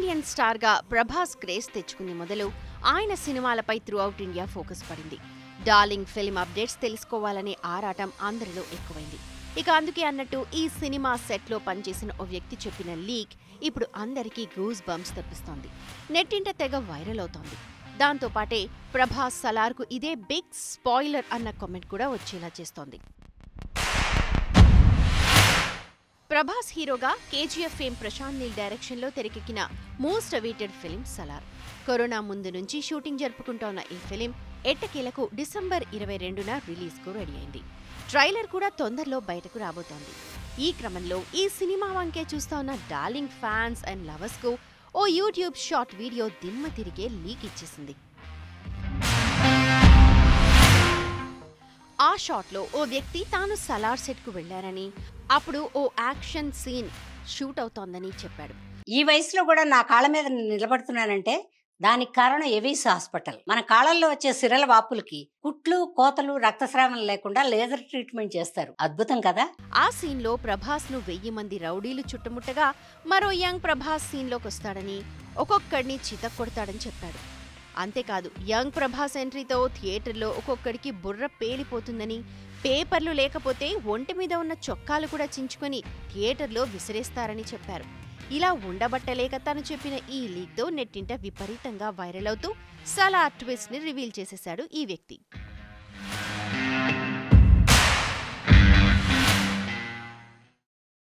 Korean స్టార్గా Prabhas craze తెచ్చుకునే మొదలు ఆయన సినిమాలపై త్రూఅవుట్ ఇండియా ఫోకస్ పడింది డార్లింగ్ ఫిల్మ్ అప్డేట్స్ తెలుసుకోవాలనే ఆరాటం అందరిలో ఎక్కువైంది ఇక అందుకే అన్నట్టు ఈ సినిమా సెట్లో పనిచేసిన ఓ వ్యక్తి చెప్పిన లీక్ ఇప్పుడు అందరికీ గూస్ బంప్స్ తెప్పిస్తోంది నెట్టింట తెగ వైరల్ అవుతోంది దాంతో పాటే ప్రభాస్ సలార్కు ఇదే బిగ్ స్పాయిలర్ అన్న కామెంట్ కూడా వచ్చేలా చేస్తోంది ప్రభాస్ హీరోగా కేజీఎఫ్ ఫేమ్ ప్రశాంత్ నీల్ డైరెక్షన్లో తెరకెక్కిన most awaited film Salaar corona ముందు నుంచి షూటింగ్ జరుపుకుంటోన్న ఈ ఫిలిం ఎట్టకేలకు డిసెంబర్ ఇరవై రెండున రిలీజ్కు రెడీ అయింది ట్రైలర్ కూడా తొందరలో బయటకు రాబోతోంది ఈ క్రమంలో ఈ సినిమా వంకే చూస్తా ఉన్న డార్లింగ్ ఫ్యాన్స్ అండ్ లవర్స్కు ఓ యూట్యూబ్ షార్ట్ వీడియో దిమ్మ తిరిగే లీక్ ఇచ్చేసింది ఆ షాట్లో ఓ వ్యక్తి తాను సలార్ సెట్కు వెళ్లారని అప్పుడు ఓ యాక్షన్ సీన్ షూట్ అవుతోందని చెప్పాడు ఈ వయసులో కూడా నా కాళ్ళ మీద నేను నిలబడుతున్నానంటే దానికి కారణం ఎవిస్ హాస్పిటల్ మన కాళ్ళల్లో వచ్చే సిరల వాపులకి కుట్లు కోతలు రక్తస్రావం లేకుండా లేజర్ ట్రీట్మెంట్ చేస్తారు అద్భుతం కదా ఆ సీన్లో ప్రభాస్ను వెయ్యి మంది రౌడీలు చుట్టుముట్టగా మరో యంగ్ ప్రభాస్ సీన్లోకి వస్తాడని ఒక్కొక్కడిని చితక్కొడతాడని చెప్పాడు అంతేకాదు యంగ్ ప్రభాస్ ఎంట్రీతో థియేటర్లో ఒక్కొక్కడికి బుర్ర పేలిపోతుందని పేపర్లు లేకపోతే ఒంటి మీద ఉన్న చొక్కాలు కూడా చించుకొని థియేటర్లో విసిరేస్తారని చెప్పారు ఇలా ఉండబట్టలేక తను చెప్పిన ఈ లీక్తో నెట్టింట విపరీతంగా వైరల్ అవుతూ సలా ట్విస్ట్ ని రివీల్ చేసేశాడు ఈ వ్యక్తి